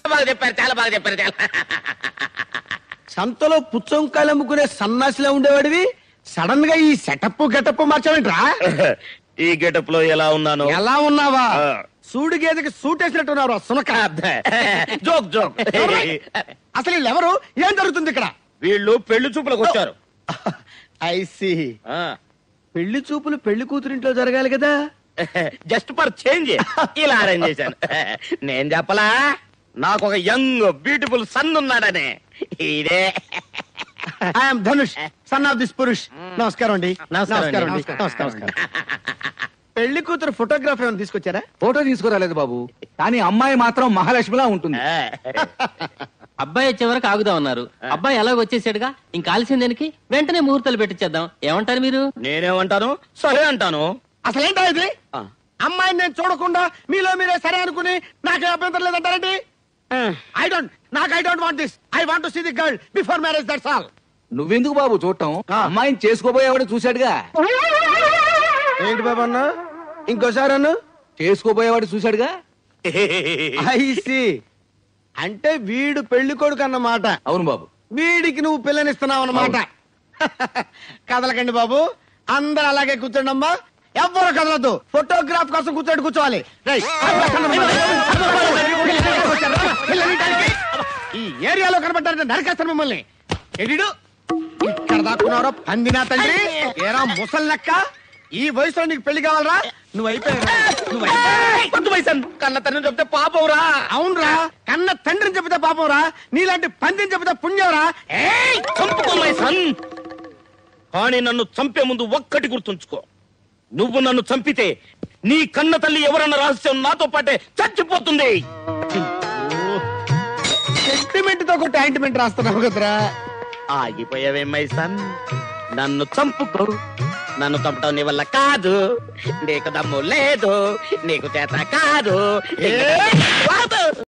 బాగా చెప్పారు చాలా బాగా చెప్పారు చాలా సంతలో పుచ్చంకాయలు అమ్ముకునే సన్నాసిలో ఉండేవాడివి సడన్ గా ఈ సెటప్ గెటప్ మార్చావేంట్రా ఈ గెటప్ లో ఎలా ఉన్నాను ఎలా ఉన్నావా ఆ. సూడి గేదెకి సూట్ వేసినట్టున్నారు సునక జోక్ జోక్ అసలు వీళ్ళెవరు ఏం జరుగుతుంది ఇక్కడ వీళ్ళు పెళ్లి చూపులకు వచ్చారు ఐసి ఆ. పెళ్లి చూపులు పెళ్లి కూతురింట్లో జరగాలి కదా జస్ట్ ఫర్ చేంజ్ ఇలా అరేంజ్ చేశాను నేను చెప్పలా నాకు ఒక యంగ్ బ్యూటిఫుల్ సన్ ఉన్నాడని ఇదే I'm Dhanush son of this Purush నమస్కారం అండి నమస్కారం అండి. అండి. నమస్కారం పెళ్లి కూతురు ఫోటోగ్రాఫ్ ఏమైనా తీసుకొచ్చారా ఫోటో తీసుకురాలేదు బాబు కానీ అమ్మాయి మాత్రం మహాలక్ష్మిలా ఉంటుంది అబ్బాయి వచ్చే వరకు ఆగుదామన్నారు అబ్బాయి ఎలాగ వచ్చేసాడుగా ఇంకా ఆలస్యం దేనికి వెంటనే ముహూర్తాలు పెట్టించేద్దాం ఏమంటారు మీరు నేనేమంటాను సరే అంటాను అసలేంటా ఇది అమ్మాయిని నేను చూడకుండా మీలో మీరే సరే అనుకుని నాకే అభ్యంతరం లేదంటారండి ఐ డోంట్ నాకు I don't want this I want to see the girl before marriage that's all నువ్వెందుకు బాబు చూడటం ఆ. అమ్మాయిని చేసుకోబోయేవాడు చూశాడుగా ఏంటి బాబు అన్న ఇంకోసారి అన్న చేసుకోబోయేవాడు చూశాడుగా ఐసి అంటే వీడు పెళ్లి కొడుకు అన్నమాట అవును బాబు వీడికి నువ్వు పిల్లనిస్తున్నావు అన్నమాట కదలకండి బాబు అందరు అలాగే కూర్చోండి అమ్మా ఎవ్వరు కదలద్దు ఫోటోగ్రాఫ్ కోసం కూర్చోండి కూర్చోవాలి రేయ్, పిల్లని టైంకి ఈ ఏరియాలో కనబడ్డారంటే నరికేస్తాను మిమ్మల్ని ఎడిడు ఇక్కడ దాక్కున్నారో పందినా తండ్రి ఏరా ముసలి లెక్క ఈ వయసులో నీకు పెళ్లి కావాలరా నువ్వు అయిపోయావు నువ్వు అయిపోయావు. కొద్ది వయసు కన్న తను చెప్తే పాపవురా అవునరా కన్న తండ్రిని చెబితే పాపంరా నీలాంటి పందిని చెబితే పుణ్యంరా ఏయ్! చంపుకో మై సన్ కానీ నన్ను చంపే ముందు ఒక్కటి గుర్తుంచుకో నువ్వు నన్ను చంపితే నీ కన్న తల్లి ఎవరన్న రహస్యం నాతో పాటే చచ్చిపోతుంది సెంటిమెంట్ తో కొట్టి ఆయింట్మెంట్ రాస్తున్నావు కదరా ఆగిపోయావే మై సన్ నన్ను చంపుకో నన్ను చంపడం నీ వల్ల కాదు నీకు దమ్ము లేదు నీకు చేత కాదు ఏ? కాదు